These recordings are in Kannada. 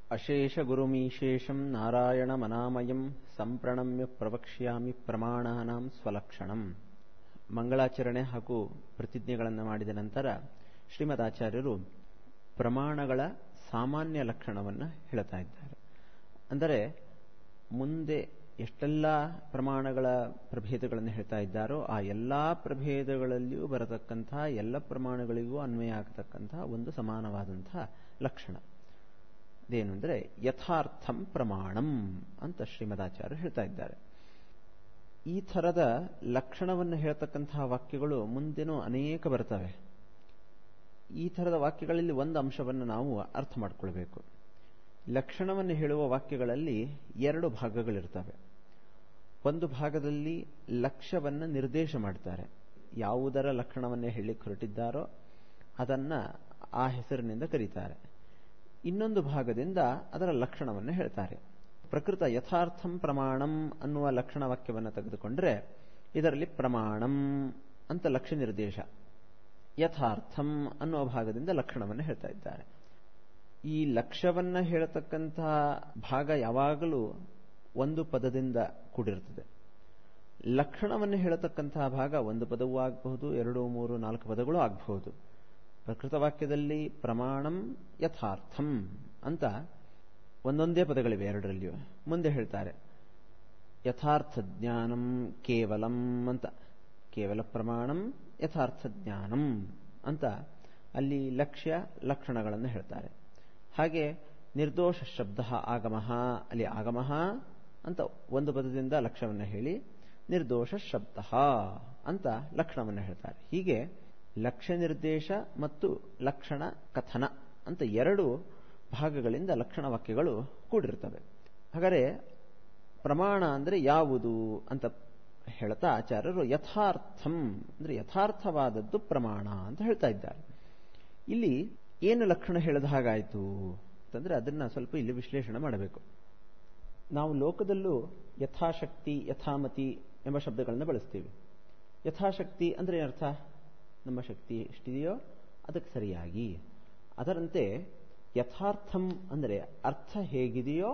ಅಶೇಷಗುರುಮೀಶೇಷಂ ನಾರಾಯಣಮನಾಮಯಂ ಸಂಪ್ರಣಮ್ಯ ಪ್ರವಕ್ಷ್ಯಾಮಿ ಪ್ರಮಾಣಾನಾಂ ಸ್ವಲಕ್ಷಣಂ ಮಂಗಳಾಚರಣೆ ಹಾಗೂ ಪ್ರತಿಜ್ಞೆಗಳನ್ನು ಮಾಡಿದ ನಂತರ ಶ್ರೀಮದಾಚಾರ್ಯರು ಪ್ರಮಾಣಗಳ ಸಾಮಾನ್ಯ ಲಕ್ಷಣವನ್ನು ಹೇಳ್ತಾ ಇದ್ದಾರೆ ಅಂದರೆ ಮುಂದೆ ಎಷ್ಟೆಲ್ಲ ಪ್ರಮಾಣಗಳ ಪ್ರಭೇದಗಳನ್ನು ಹೇಳ್ತಾ ಇದ್ದಾರೋ ಆ ಎಲ್ಲ ಪ್ರಭೇದಗಳಲ್ಲಿಯೂ ಬರತಕ್ಕಂತಹ ಎಲ್ಲ ಪ್ರಮಾಣಗಳಿಗೂ ಅನ್ವಯ ಆಗತಕ್ಕಂತಹ ಒಂದು ಸಮಾನವಾದಂತಹ ಲಕ್ಷಣ ಅದೇನು ಅಂದರೆ ಯಥಾರ್ಥಂ ಪ್ರಮಾಣಂ ಅಂತ ಶ್ರೀಮದಾಚಾರ್ಯರು ಹೇಳ್ತಾ ಇದ್ದಾರೆ ಈ ಥರದ ಲಕ್ಷಣವನ್ನು ಹೇಳ್ತಕ್ಕಂತಹ ವಾಕ್ಯಗಳು ಮುಂದೆನೂ ಅನೇಕ ಬರ್ತವೆ ಈ ಥರದ ವಾಕ್ಯಗಳಲ್ಲಿ ಒಂದು ಅಂಶವನ್ನು ನಾವು ಅರ್ಥ ಮಾಡಿಕೊಳ್ಬೇಕು ಲಕ್ಷಣವನ್ನು ಹೇಳುವ ವಾಕ್ಯಗಳಲ್ಲಿ ಎರಡು ಭಾಗಗಳಿರ್ತವೆ ಒಂದು ಭಾಗದಲ್ಲಿ ಲಕ್ಷ್ಯವನ್ನು ನಿರ್ದೇಶ ಮಾಡ್ತಾರೆ ಯಾವುದರ ಲಕ್ಷಣವನ್ನೇ ಹೇಳಲಿಕ್ಕೆ ಹೊರಟಿದ್ದಾರೋ ಅದನ್ನ ಆ ಹೆಸರಿನಿಂದ ಕರೀತಾರೆ ಇನ್ನೊಂದು ಭಾಗದಿಂದ ಅದರ ಲಕ್ಷಣವನ್ನು ಹೇಳ್ತಾರೆ ಪ್ರಕೃತ ಯಥಾರ್ಥಂ ಪ್ರಮಾಣಂ ಅನ್ನುವ ಲಕ್ಷಣ ವಾಕ್ಯವನ್ನು ತೆಗೆದುಕೊಂಡ್ರೆ ಇದರಲ್ಲಿ ಪ್ರಮಾಣಂ ಅಂತ ಲಕ್ಷ್ಯ ನಿರ್ದೇಶ ಯಥಾರ್ಥಂ ಅನ್ನುವ ಭಾಗದಿಂದ ಲಕ್ಷಣವನ್ನು ಹೇಳ್ತಾ ಇದ್ದಾರೆ ಈ ಲಕ್ಷ್ಯವನ್ನ ಹೇಳತಕ್ಕಂತಹ ಭಾಗ ಯಾವಾಗಲೂ ಒಂದು ಪದದಿಂದ ಕೂಡಿರುತ್ತದೆ ಲಕ್ಷಣವನ್ನು ಹೇಳತಕ್ಕಂತಹ ಭಾಗ ಒಂದು ಪದವೂ ಆಗಬಹುದು ಎರಡು ಮೂರು ನಾಲ್ಕು ಪದಗಳು ಆಗಬಹುದು ಪ್ರಕೃತ ವಾಕ್ಯದಲ್ಲಿ ಪ್ರಮಾಣಂ ಯಥಾರ್ಥಂ ಅಂತ ಒಂದೊಂದೇ ಪದಗಳಿವೆ ಎರಡರಲ್ಲಿಯೂ ಮುಂದೆ ಹೇಳ್ತಾರೆ ಯಥಾರ್ಥ ಜ್ಞಾನಂ ಕೇವಲಂ ಅಂತ ಕೇವಲ ಪ್ರಮಾಣಂ ಯಥಾರ್ಥ ಜ್ಞಾನಂ ಅಂತ ಅಲ್ಲಿ ಲಕ್ಷ್ಯ ಲಕ್ಷಣಗಳನ್ನು ಹೇಳ್ತಾರೆ ಹಾಗೆ ನಿರ್ದೋಷ ಶಬ್ದ ಆಗಮಃ ಅಲ್ಲಿ ಆಗಮಃ ಅಂತ ಒಂದು ಪದದಿಂದ ಲಕ್ಷ್ಯವನ್ನು ಹೇಳಿ ನಿರ್ದೋಷ ಶಬ್ದ ಅಂತ ಲಕ್ಷಣವನ್ನು ಹೇಳ್ತಾರೆ ಹೀಗೆ ಲಕ್ಷ್ಯ ನಿರ್ದೇಶ ಮತ್ತು ಲಕ್ಷಣ ಕಥನ ಅಂತ ಎರಡು ಭಾಗಗಳಿಂದ ಲಕ್ಷಣ ವಾಕ್ಯಗಳು ಕೂಡಿರ್ತವೆ ಹಾಗಾದರೆ ಪ್ರಮಾಣ ಅಂದರೆ ಯಾವುದು ಅಂತ ಹೇಳ್ತಾ ಆಚಾರ್ಯರು ಯಥಾರ್ಥಂ ಅಂದ್ರೆ ಯಥಾರ್ಥವಾದದ್ದು ಪ್ರಮಾಣ ಅಂತ ಹೇಳ್ತಾ ಇದ್ದಾರೆ ಇಲ್ಲಿ ಏನು ಲಕ್ಷಣ ಹೇಳಿದ ಹಾಗಾಯಿತು ಅಂತಂದ್ರೆ ಅದನ್ನ ಸ್ವಲ್ಪ ಇಲ್ಲಿ ವಿಶ್ಲೇಷಣೆ ಮಾಡಬೇಕು ನಾವು ಲೋಕದಲ್ಲೂ ಯಥಾಶಕ್ತಿ ಯಥಾಮತಿ ಎಂಬ ಶಬ್ದಗಳನ್ನು ಬಳಸ್ತೀವಿ ಯಥಾಶಕ್ತಿ ಅಂದ್ರೆ ಏನರ್ಥ ನಮ್ಮ ಶಕ್ತಿ ಎಷ್ಟಿದೆಯೋ ಅದಕ್ಕೆ ಸರಿಯಾಗಿ ಅದರಂತೆ ಯಥಾರ್ಥಂ ಅಂದರೆ ಅರ್ಥ ಹೇಗಿದೆಯೋ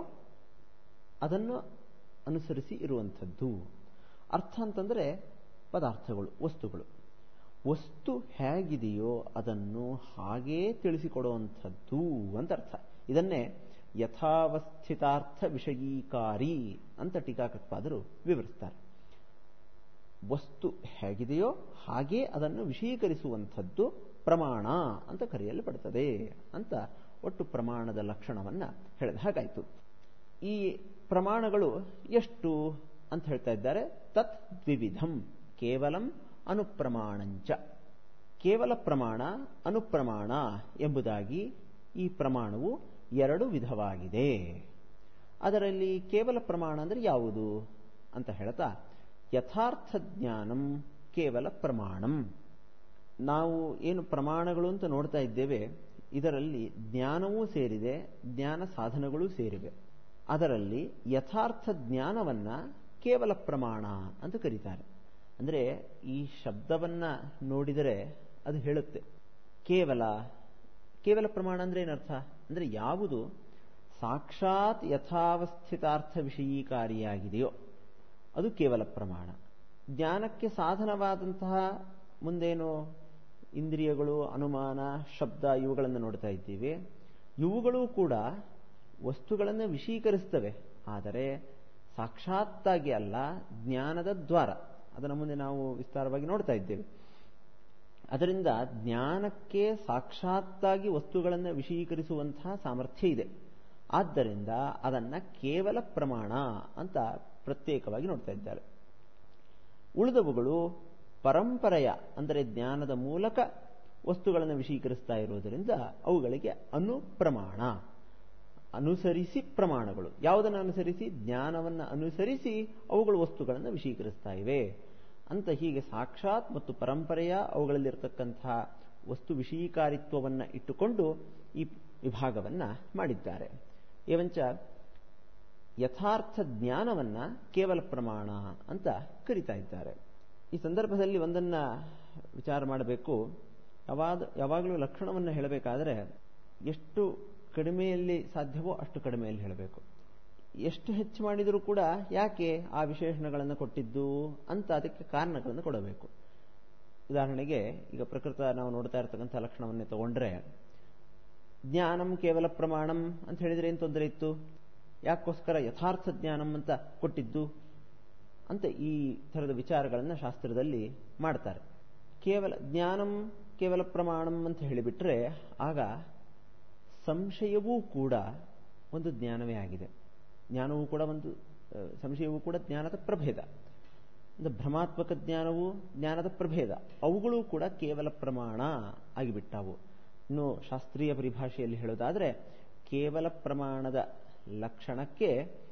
ಅದನ್ನು ಅನುಸರಿಸಿ ಇರುವಂಥದ್ದು ಅರ್ಥ ಅಂತಂದ್ರೆ ಪದಾರ್ಥಗಳು ವಸ್ತುಗಳು ವಸ್ತು ಹೇಗಿದೆಯೋ ಅದನ್ನು ಹಾಗೇ ತಿಳಿಸಿಕೊಡುವಂಥದ್ದು ಅಂತ ಅರ್ಥ ಇದನ್ನೇ ಯಥಾವಸ್ಥಿತಾರ್ಥ ವಿಷಯೀಕಾರಿ ಅಂತ ಟೀಕಾಕೃತ್ಪಾದರು ವಿವರಿಸ್ತಾರೆ ವಸ್ತು ಹೇಗಿದೆಯೋ ಹಾಗೇ ಅದನ್ನು ವಿಷಯೀಕರಿಸುವಂಥದ್ದು ಪ್ರಮಾಣ ಅಂತ ಕರೆಯಲ್ಪಡುತ್ತದೆ ಅಂತ ಒಟ್ಟು ಪ್ರಮಾಣದ ಲಕ್ಷಣವನ್ನ ಹೇಳಿದ ಹಾಗಾಯಿತು ಈ ಪ್ರಮಾಣಗಳು ಎಷ್ಟು ಅಂತ ಹೇಳ್ತಾ ಇದ್ದಾರೆ ತತ್ ದ್ವಿವಿಧಂ ಕೇವಲಂ ಅನುಪ್ರಮಾಣಂಚ ಕೇವಲ ಪ್ರಮಾಣ ಅನುಪ್ರಮಾಣ ಎಂಬುದಾಗಿ ಈ ಪ್ರಮಾಣವು ಎರಡು ವಿಧವಾಗಿದೆ ಅದರಲ್ಲಿ ಕೇವಲ ಪ್ರಮಾಣ ಅಂದರೆ ಯಾವುದು ಅಂತ ಹೇಳ್ತಾ ಯಥಾರ್ಥ ಜ್ಞಾನಂ ಕೇವಲ ಪ್ರಮಾಣಂ ನಾವು ಏನು ಪ್ರಮಾಣಗಳು ಅಂತ ನೋಡ್ತಾ ಇದ್ದೇವೆ ಇದರಲ್ಲಿ ಜ್ಞಾನವೂ ಸೇರಿದೆ ಜ್ಞಾನ ಸಾಧನಗಳೂ ಸೇರಿವೆ ಅದರಲ್ಲಿ ಯಥಾರ್ಥ ಜ್ಞಾನವನ್ನ ಕೇವಲ ಪ್ರಮಾಣ ಅಂತ ಕರೀತಾರೆ ಅಂದರೆ ಈ ಶಬ್ದವನ್ನ ನೋಡಿದರೆ ಅದು ಹೇಳುತ್ತೆ ಕೇವಲ ಕೇವಲ ಪ್ರಮಾಣ ಅಂದ್ರೆ ಏನರ್ಥ ಅಂದ್ರೆ ಯಾವುದು ಸಾಕ್ಷಾತ್ ಯಥಾವಸ್ಥಿತಾರ್ಥ ವಿಷಯೀಕಾರಿಯಾಗಿದೆಯೋ ಅದು ಕೇವಲ ಪ್ರಮಾಣ ಜ್ಞಾನಕ್ಕೆ ಸಾಧನವಾದಂತಹ ಮುಂದೇನು ಇಂದ್ರಿಯಗಳು ಅನುಮಾನ ಶಬ್ದ ಇವುಗಳನ್ನು ನೋಡ್ತಾ ಇದ್ದೀವಿ ಇವುಗಳು ಕೂಡ ವಸ್ತುಗಳನ್ನು ವಿಷೀಕರಿಸ್ತವೆ ಆದರೆ ಸಾಕ್ಷಾತ್ತಾಗಿ ಅಲ್ಲ ಜ್ಞಾನದ ದ್ವಾರ ಅದನ್ನು ಮುಂದೆ ನಾವು ವಿಸ್ತಾರವಾಗಿ ನೋಡ್ತಾ ಇದ್ದೇವೆ ಅದರಿಂದ ಜ್ಞಾನಕ್ಕೆ ಸಾಕ್ಷಾತ್ತಾಗಿ ವಸ್ತುಗಳನ್ನು ವಿಷೀಕರಿಸುವಂತಹ ಸಾಮರ್ಥ್ಯ ಇದೆ ಆದ್ದರಿಂದ ಅದನ್ನ ಕೇವಲ ಪ್ರಮಾಣ ಅಂತ ಪ್ರತ್ಯೇಕವಾಗಿ ನೋಡ್ತಾ ಇದ್ದಾರೆ ಉಳಿದವುಗಳು ಪರಂಪರೆಯ ಅಂದರೆ ಜ್ಞಾನದ ಮೂಲಕ ವಸ್ತುಗಳನ್ನು ವಿಷೀಕರಿಸ್ತಾ ಇರುವುದರಿಂದ ಅವುಗಳಿಗೆ ಅನುಪ್ರಮಾಣ ಅನುಸರಿಸಿ ಪ್ರಮಾಣಗಳು ಯಾವುದನ್ನು ಅನುಸರಿಸಿ ಜ್ಞಾನವನ್ನು ಅನುಸರಿಸಿ ಅವುಗಳು ವಸ್ತುಗಳನ್ನು ವಿಷೀಕರಿಸ್ತಾ ಇವೆ ಅಂತ ಹೀಗೆ ಸಾಕ್ಷಾತ್ ಮತ್ತು ಪರಂಪರೆಯ ಅವುಗಳಲ್ಲಿರತಕ್ಕಂತಹ ವಸ್ತು ವಿಷಯೀಕಾರಿತ್ವವನ್ನು ಇಟ್ಟುಕೊಂಡು ಈ ವಿಭಾಗವನ್ನ ಮಾಡಿದ್ದಾರೆ ಏವಂಚ ಯಥಾರ್ಥ ಜ್ಞಾನವನ್ನ ಕೇವಲ ಪ್ರಮಾಣ ಅಂತ ಕರಿತಾ ಇದ್ದಾರೆ ಈ ಸಂದರ್ಭದಲ್ಲಿ ಒಂದನ್ನ ವಿಚಾರ ಮಾಡಬೇಕು ಯಾವಾಗ ಯಾವಾಗಲೂ ಲಕ್ಷಣವನ್ನು ಹೇಳಬೇಕಾದರೆ ಎಷ್ಟು ಕಡಿಮೆಯಲ್ಲಿ ಸಾಧ್ಯವೋ ಅಷ್ಟು ಕಡಿಮೆಯಲ್ಲಿ ಹೇಳಬೇಕು ಎಷ್ಟು ಹೆಚ್ಚು ಮಾಡಿದರೂ ಕೂಡ ಯಾಕೆ ಆ ವಿಶೇಷಣಗಳನ್ನು ಕೊಟ್ಟಿದ್ದು ಅಂತ ಅದಕ್ಕೆ ಕಾರಣಗಳನ್ನು ಕೊಡಬೇಕು ಉದಾಹರಣೆಗೆ ಈಗ ಪ್ರಕೃತ ನಾವು ನೋಡ್ತಾ ಇರ್ತಕ್ಕಂಥ ಲಕ್ಷಣವನ್ನೇ ತಗೊಂಡ್ರೆ ಜ್ಞಾನಂ ಕೇವಲ ಪ್ರಮಾಣಂ ಅಂತ ಹೇಳಿದ್ರೆ ಏನು ತೊಂದರೆ ಇತ್ತು ಯಾಕೋಸ್ಕರ ಯಥಾರ್ಥ ಜ್ಞಾನಂ ಅಂತ ಕೊಟ್ಟಿದ್ದು ಅಂತ ಈ ಥರದ ವಿಚಾರಗಳನ್ನು ಶಾಸ್ತ್ರದಲ್ಲಿ ಮಾಡ್ತಾರೆ ಕೇವಲ ಜ್ಞಾನಂ ಕೇವಲ ಪ್ರಮಾಣಂ ಅಂತ ಹೇಳಿಬಿಟ್ರೆ ಆಗ ಸಂಶಯವೂ ಕೂಡ ಒಂದು ಜ್ಞಾನವೇ ಆಗಿದೆ ಜ್ಞಾನವೂ ಕೂಡ ಒಂದು ಸಂಶಯವೂ ಕೂಡ ಜ್ಞಾನದ ಪ್ರಭೇದ ಭ್ರಮಾತ್ಮಕ ಜ್ಞಾನವು ಜ್ಞಾನದ ಪ್ರಭೇದ ಅವುಗಳು ಕೂಡ ಕೇವಲ ಪ್ರಮಾಣ ಆಗಿಬಿಟ್ಟವು ಇನ್ನು ಶಾಸ್ತ್ರೀಯ ಪರಿಭಾಷೆಯಲ್ಲಿ ಹೇಳೋದಾದರೆ ಕೇವಲ ಪ್ರಮಾಣದ ಲಕ್ಷಣಕ್ಕೆ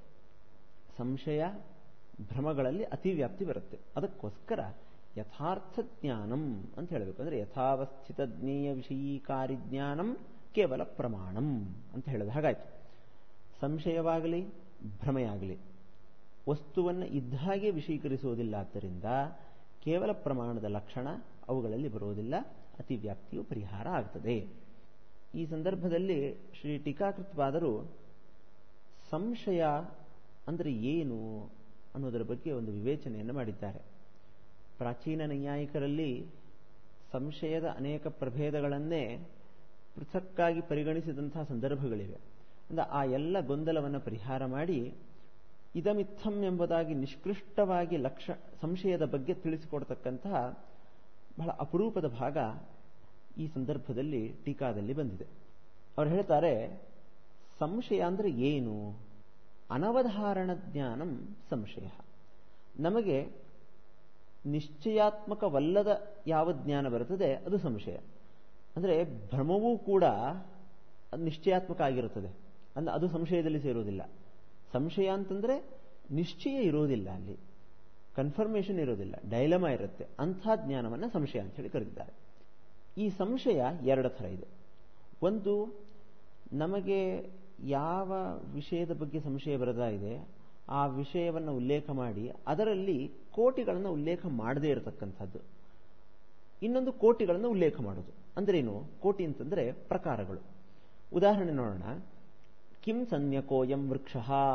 ಸಂಶಯ ಭ್ರಮಗಳಲ್ಲಿ ಅತಿವ್ಯಾಪ್ತಿ ಬರುತ್ತೆ ಅದಕ್ಕೋಸ್ಕರ ಯಥಾರ್ಥ ಜ್ಞಾನಂ ಅಂತ ಹೇಳಬೇಕು ಅಂದರೆ ಯಥಾವಸ್ಥಿತ ಜ್ಞೇಯ ವಿಷಯೀಕಾರಿ ಜ್ಞಾನಂ ಕೇವಲ ಪ್ರಮಾಣಂ ಅಂತ ಹೇಳಿದ ಹಾಗಾಯ್ತು ಸಂಶಯವಾಗಲಿ ಭ್ರಮೆಯಾಗಲಿ ವಸ್ತುವನ್ನು ಇದ್ದ ಹಾಗೆ ವಿಷೀಕರಿಸುವುದಿಲ್ಲ ಆದ್ದರಿಂದ ಕೇವಲ ಪ್ರಮಾಣದ ಲಕ್ಷಣ ಅವುಗಳಲ್ಲಿ ಬರುವುದಿಲ್ಲ ಅತಿವ್ಯಾಪ್ತಿಯು ಪರಿಹಾರ ಆಗ್ತದೆ ಈ ಸಂದರ್ಭದಲ್ಲಿ ಶ್ರೀ ಟೀಕಾಕೃತ್ವಾದರು ಸಂಶಯ ಅಂದರೆ ಏನು ಅನ್ನೋದರ ಬಗ್ಗೆ ಒಂದು ವಿವೇಚನೆಯನ್ನು ಮಾಡಿದ್ದಾರೆ ಪ್ರಾಚೀನ ನೈಯಾಯಿಕರಲ್ಲಿ ಸಂಶಯದ ಅನೇಕ ಪ್ರಭೇದಗಳನ್ನೇ ಪೃಥಕ್ಕಾಗಿ ಪರಿಗಣಿಸಿದಂತಹ ಸಂದರ್ಭಗಳಿವೆ ಅಂದರೆ ಆ ಎಲ್ಲ ಗೊಂದಲವನ್ನು ಪರಿಹಾರ ಮಾಡಿ ಇದಮಿತ್ತಂ ಎಂಬುದಾಗಿ ನಿಷ್ಕೃಷ್ಟವಾಗಿ ಲಕ್ಷ ಸಂಶಯದ ಬಗ್ಗೆ ತಿಳಿಸಿಕೊಡ್ತಕ್ಕಂತಹ ಬಹಳ ಅಪರೂಪದ ಭಾಗ ಈ ಸಂದರ್ಭದಲ್ಲಿ ಟೀಕಾದಲ್ಲಿ ಬಂದಿದೆ ಅವರು ಹೇಳ್ತಾರೆ ಸಂಶಯ ಅಂದರೆ ಏನು ಅನವಧಾರಣ ಜ್ಞಾನಂ ಸಂಶಯ ನಮಗೆ ನಿಶ್ಚಯಾತ್ಮಕವಲ್ಲದ ಯಾವ ಜ್ಞಾನ ಬರುತ್ತದೆ ಅದು ಸಂಶಯ ಅಂದರೆ ಭ್ರಮವೂ ಕೂಡ ಅದು ನಿಶ್ಚಯಾತ್ಮಕ ಆಗಿರುತ್ತದೆ ಅಂದ್ರೆ ಅದು ಸಂಶಯದಲ್ಲಿ ಸೇರುವುದಿಲ್ಲ ಸಂಶಯ ಅಂತಂದ್ರೆ ನಿಶ್ಚಯ ಇರೋದಿಲ್ಲ ಅಲ್ಲಿ ಕನ್ಫರ್ಮೇಷನ್ ಇರೋದಿಲ್ಲ ಡೈಲಮ ಇರುತ್ತೆ ಅಂಥ ಜ್ಞಾನವನ್ನು ಸಂಶಯ ಅಂತ ಹೇಳಿ ಕರೆದಿದ್ದಾರೆ ಈ ಸಂಶಯ ಎರಡು ಥರ ಇದೆ ಒಂದು ನಮಗೆ ಯಾವ ವಿಷಯದ ಬಗ್ಗೆ ಸಂಶಯ ಬರದಾ ಇದೆ ಆ ವಿಷಯವನ್ನು ಉಲ್ಲೇಖ ಮಾಡಿ ಅದರಲ್ಲಿ ಕೋಟಿಗಳನ್ನು ಉಲ್ಲೇಖ ಮಾಡದೇ ಇರತಕ್ಕಂಥದ್ದು ಇನ್ನೊಂದು ಕೋಟಿಗಳನ್ನು ಉಲ್ಲೇಖ ಮಾಡೋದು ಅಂದ್ರೇನು ಕೋಟಿ ಅಂತಂದ್ರೆ ಪ್ರಕಾರಗಳು ಉದಾಹರಣೆ ನೋಡೋಣ ಕಿಂ ಸನ್ಯಕೋಯಂ ವೃಕ್ಷ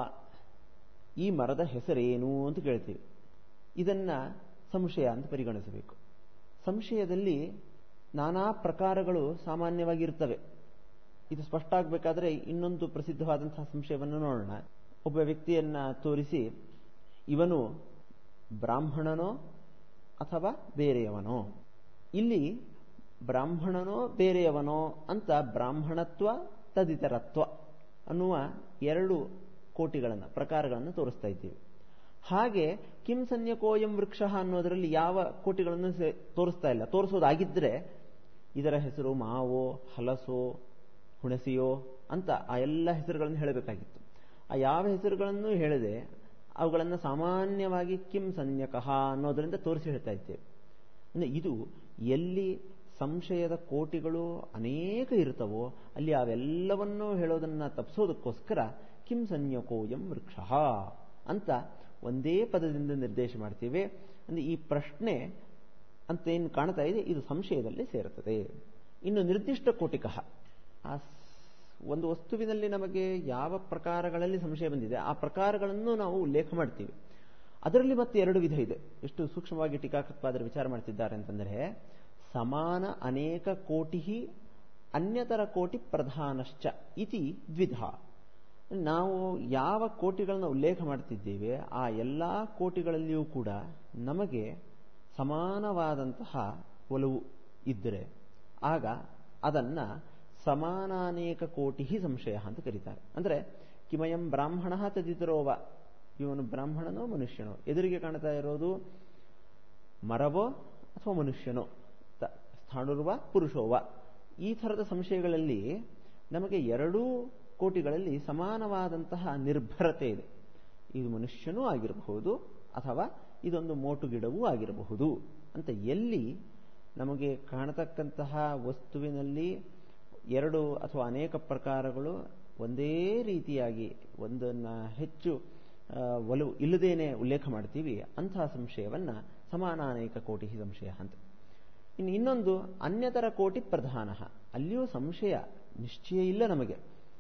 ಈ ಮರದ ಹೆಸರೇನು ಅಂತ ಕೇಳ್ತೀವಿ ಇದನ್ನ ಸಂಶಯ ಅಂತ ಪರಿಗಣಿಸಬೇಕು ಸಂಶಯದಲ್ಲಿ ನಾನಾ ಪ್ರಕಾರಗಳು ಸಾಮಾನ್ಯವಾಗಿ ಇರ್ತವೆ ಇದು ಸ್ಪಷ್ಟ ಆಗಬೇಕಾದ್ರೆ ಇನ್ನೊಂದು ಪ್ರಸಿದ್ಧವಾದಂತಹ ಸಂಶಯವನ್ನು ನೋಡೋಣ ಒಬ್ಬ ವ್ಯಕ್ತಿಯನ್ನ ತೋರಿಸಿ ಇವನು ಬ್ರಾಹ್ಮಣನೋ ಅಥವಾ ಬೇರೆಯವನೋ ಇಲ್ಲಿ ಬ್ರಾಹ್ಮಣನೋ ಬೇರೆಯವನೋ ಅಂತ ಬ್ರಾಹ್ಮಣತ್ವ ತದಿತರತ್ವ ಅನ್ನುವ ಎರಡು ಕೋಟಿಗಳನ್ನು ಪ್ರಕಾರಗಳನ್ನು ತೋರಿಸ್ತಾ ಇದ್ದೀವಿ ಹಾಗೆ ಕಿಂ ಸನ್ಯಕೋಯಂ ವೃಕ್ಷ ಅನ್ನೋದರಲ್ಲಿ ಯಾವ ಕೋಟಿಗಳನ್ನು ತೋರಿಸ್ತಾ ಇಲ್ಲ ತೋರಿಸೋದಾಗಿದ್ದರೆ ಇದರ ಹೆಸರು ಮಾವೋ ಹಲಸೋ ಹುಣಸಿಯೋ ಅಂತ ಆ ಎಲ್ಲ ಹೆಸರುಗಳನ್ನು ಹೇಳಬೇಕಾಗಿತ್ತು ಆ ಯಾವ ಹೆಸರುಗಳನ್ನು ಹೇಳದೆ ಅವುಗಳನ್ನು ಸಾಮಾನ್ಯವಾಗಿ ಕಿಂ ಸನ್ಯಕಃ ಅನ್ನೋದರಿಂದ ತೋರಿಸಿ ಹೇಳ್ತಾ ಇದ್ದೇವೆ ಅಂದರೆ ಇದು ಎಲ್ಲಿ ಸಂಶಯದ ಕೋಟಿಗಳು ಅನೇಕ ಇರ್ತವೋ ಅಲ್ಲಿ ಅವೆಲ್ಲವನ್ನೂ ಹೇಳೋದನ್ನ ತಪ್ಪಿಸೋದಕ್ಕೋಸ್ಕರ ಕಿಂ ಸನ್ಯಕೋಯಂ ವೃಕ್ಷ ಅಂತ ಒಂದೇ ಪದದಿಂದ ನಿರ್ದೇಶ ಮಾಡ್ತೀವಿ ಅಂದ್ರೆ ಈ ಪ್ರಶ್ನೆ ಅಂತ ಏನು ಕಾಣ್ತಾ ಇದೆ ಇದು ಸಂಶಯದಲ್ಲಿ ಸೇರುತ್ತದೆ ಇನ್ನು ನಿರ್ದಿಷ್ಟ ಕೋಟಿಕಃ ಆ ಒಂದು ವಸ್ತುವಿನಲ್ಲಿ ನಮಗೆ ಯಾವ ಪ್ರಕಾರಗಳಲ್ಲಿ ಸಂಶಯ ಬಂದಿದೆ ಆ ಪ್ರಕಾರಗಳನ್ನು ನಾವು ಉಲ್ಲೇಖ ಮಾಡ್ತೀವಿ ಅದರಲ್ಲಿ ಮತ್ತೆ ಎರಡು ವಿಧ ಇದೆ ಎಷ್ಟು ಸೂಕ್ಷ್ಮವಾಗಿ ಟೀಕಾಕೃತ್ಪಾದರ ವಿಚಾರ ಮಾಡ್ತಿದ್ದಾರೆ ಅಂತಂದರೆ ಸಮಾನ ಅನೇಕ ಕೋಟಿ ಅನ್ಯತರ ಕೋಟಿ ಪ್ರಧಾನಶ್ಚ ಇತಿ ದ್ವಿಧ ನಾವು ಯಾವ ಕೋಟಿಗಳನ್ನ ಉಲ್ಲೇಖ ಮಾಡ್ತಿದ್ದೇವೆ ಆ ಎಲ್ಲ ಕೋಟಿಗಳಲ್ಲಿಯೂ ಕೂಡ ನಮಗೆ ಸಮಾನವಾದಂತಹ ಒಲವು ಇದ್ದರೆ ಆಗ ಅದನ್ನ ಸಮಾನಾನೇಕ ಕೋಟಿ ಸಂಶಯ ಅಂತ ಕರೀತಾರೆ ಅಂದರೆ ಕಿಮಯಂ ಬ್ರಾಹ್ಮಣ ತದಿತರೋವ ಇವನು ಬ್ರಾಹ್ಮಣನೋ ಮನುಷ್ಯನೋ ಎದುರಿಗೆ ಕಾಣ್ತಾ ಇರೋದು ಮರವೋ ಅಥವಾ ಮನುಷ್ಯನೋ ಸ್ಥಾಣುರ್ವ ಪುರುಷೋವ ಈ ಥರದ ಸಂಶಯಗಳಲ್ಲಿ ನಮಗೆ ಎರಡೂ ಕೋಟಿಗಳಲ್ಲಿ ಸಮಾನವಾದಂತಹ ನಿರ್ಭರತೆ ಇದೆ ಇದು ಮನುಷ್ಯನೂ ಆಗಿರಬಹುದು ಅಥವಾ ಇದೊಂದು ಮೋಟು ಗಿಡವೂ ಆಗಿರಬಹುದು ಅಂತ ಎಲ್ಲಿ ನಮಗೆ ಕಾಣತಕ್ಕಂತಹ ವಸ್ತುವಿನಲ್ಲಿ ಎರಡು ಅಥವಾ ಅನೇಕ ಪ್ರಕಾರಗಳು ಒಂದೇ ರೀತಿಯಾಗಿ ಒಂದನ್ನ ಹೆಚ್ಚು ಒಲವು ಇಲ್ಲದೇನೆ ಉಲ್ಲೇಖ ಮಾಡ್ತೀವಿ ಅಂತಹ ಸಂಶಯವನ್ನ ಸಮಾನಾನೇಕ ಕೋಟಿ ಸಂಶಯ ಅಂತ ಇನ್ನು ಇನ್ನೊಂದು ಅನ್ಯತರ ಕೋಟಿ ಪ್ರಧಾನ ಅಲ್ಲಿಯೂ ಸಂಶಯ ನಿಶ್ಚಯ ಇಲ್ಲ ನಮಗೆ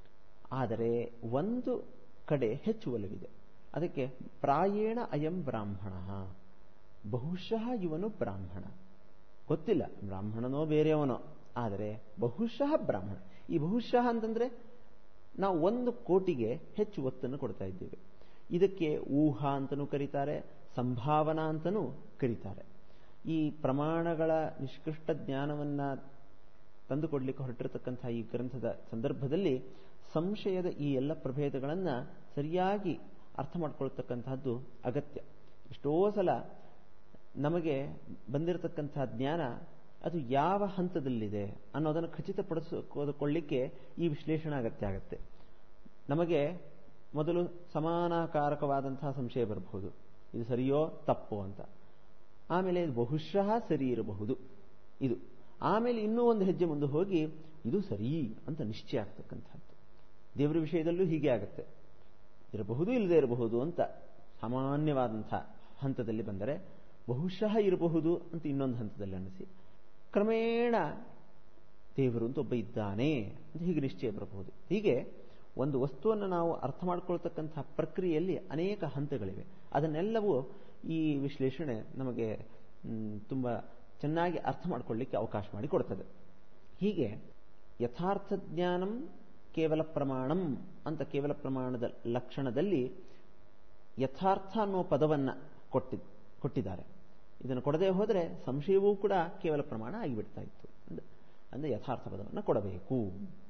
ಆದರೆ ಒಂದು ಕಡೆ ಹೆಚ್ಚು ಒಲವಿದೆ ಅದಕ್ಕೆ ಪ್ರಾಯೇಣ ಅಯಂ ಬ್ರಾಹ್ಮಣ ಬಹುಶಃ ಇವನು ಬ್ರಾಹ್ಮಣ ಗೊತ್ತಿಲ್ಲ ಬ್ರಾಹ್ಮಣನೋ ಬೇರೆಯವನೋ ಆದರೆ ಬಹುಶಃ ಬ್ರಾಹ್ಮಣ ಈ ಬಹುಶಃ ಅಂತಂದ್ರೆ ನಾವು ಒಂದು ಕೋಟಿಗೆ ಹೆಚ್ಚು ಒತ್ತನ್ನು ಕೊಡ್ತಾ ಇದ್ದೇವೆ ಇದಕ್ಕೆ ಊಹಾ ಅಂತಲೂ ಕರೀತಾರೆ ಸಂಭಾವನಾ ಅಂತಲೂ ಕರೀತಾರೆ ಈ ಪ್ರಮಾಣಗಳ ನಿಷ್ಕೃಷ್ಟ ಜ್ಞಾನವನ್ನ ತಂದುಕೊಡ್ಲಿಕ್ಕೆ ಹೊರಟಿರತಕ್ಕಂತಹ ಈ ಗ್ರಂಥದ ಸಂದರ್ಭದಲ್ಲಿ ಸಂಶಯದ ಈ ಎಲ್ಲ ಪ್ರಭೇದಗಳನ್ನು ಸರಿಯಾಗಿ ಅರ್ಥ ಮಾಡಿಕೊಳ್ತಕ್ಕಂತಹದ್ದು ಅಗತ್ಯ ಎಷ್ಟೋ ಸಲ ನಮಗೆ ಬಂದಿರತಕ್ಕಂತಹ ಜ್ಞಾನ ಅದು ಯಾವ ಹಂತದಲ್ಲಿದೆ ಅನ್ನೋದನ್ನು ಖಚಿತಪಡಿಸಿಕೊಳ್ಳಿಕ್ಕೆ ಈ ವಿಶ್ಲೇಷಣೆ ಅಗತ್ಯ ಆಗುತ್ತೆ ನಮಗೆ ಮೊದಲು ಸಮಾನಾಕಾರಕವಾದಂತಹ ಸಂಶಯ ಬರಬಹುದು ಇದು ಸರಿಯೋ ತಪ್ಪೋ ಅಂತ ಆಮೇಲೆ ಇದು ಬಹುಶಃ ಸರಿ ಇರಬಹುದು ಇದು ಆಮೇಲೆ ಇನ್ನೂ ಒಂದು ಹೆಜ್ಜೆ ಮುಂದೆ ಹೋಗಿ ಇದು ಸರಿ ಅಂತ ನಿಶ್ಚಯ ಆಗ್ತಕ್ಕಂಥದ್ದು ದೇವರ ವಿಷಯದಲ್ಲೂ ಹೀಗೆ ಆಗುತ್ತೆ ಇರಬಹುದು ಇಲ್ಲದೆ ಇರಬಹುದು ಅಂತ ಸಾಮಾನ್ಯವಾದಂತಹ ಹಂತದಲ್ಲಿ ಬಂದರೆ ಬಹುಶಃ ಇರಬಹುದು ಅಂತ ಇನ್ನೊಂದು ಹಂತದಲ್ಲಿ ಅನಿಸಿ ಕ್ರಮೇಣ ದೇವರು ಅಂತ ಒಬ್ಬ ಇದ್ದಾನೆ ಅಂತ ಹೀಗೆ ನಿಶ್ಚಯ ಬರಬಹುದು ಹೀಗೆ ಒಂದು ವಸ್ತುವನ್ನು ನಾವು ಅರ್ಥ ಮಾಡ್ಕೊಳ್ತಕ್ಕಂತಹ ಪ್ರಕ್ರಿಯೆಯಲ್ಲಿ ಅನೇಕ ಹಂತಗಳಿವೆ ಅದನ್ನೆಲ್ಲವೂ ಈ ವಿಶ್ಲೇಷಣೆ ನಮಗೆ ತುಂಬ ಚೆನ್ನಾಗಿ ಅರ್ಥ ಮಾಡ್ಕೊಳ್ಳಿಕ್ಕೆ ಅವಕಾಶ ಮಾಡಿಕೊಡ್ತದೆ ಹೀಗೆ ಯಥಾರ್ಥ ಜ್ಞಾನಂ ಕೇವಲ ಪ್ರಮಾಣಂ ಅಂತ ಕೇವಲ ಪ್ರಮಾಣದ ಲಕ್ಷಣದಲ್ಲಿ ಯಥಾರ್ಥ ಅನ್ನೋ ಪದವನ್ನು ಕೊಟ್ಟಿ ಕೊಟ್ಟಿದ್ದಾರೆ ಇದನ್ನು ಕೊಡದೆ ಹೋದರೆ ಸಂಶಯವೂ ಕೂಡ ಕೇವಲ ಪ್ರಮಾಣ ಆಗಿಬಿಡ್ತಾ ಇತ್ತು ಅಂದ್ರೆ ಯಥಾರ್ಥ ಪದವನ್ನು ಕೊಡಬೇಕು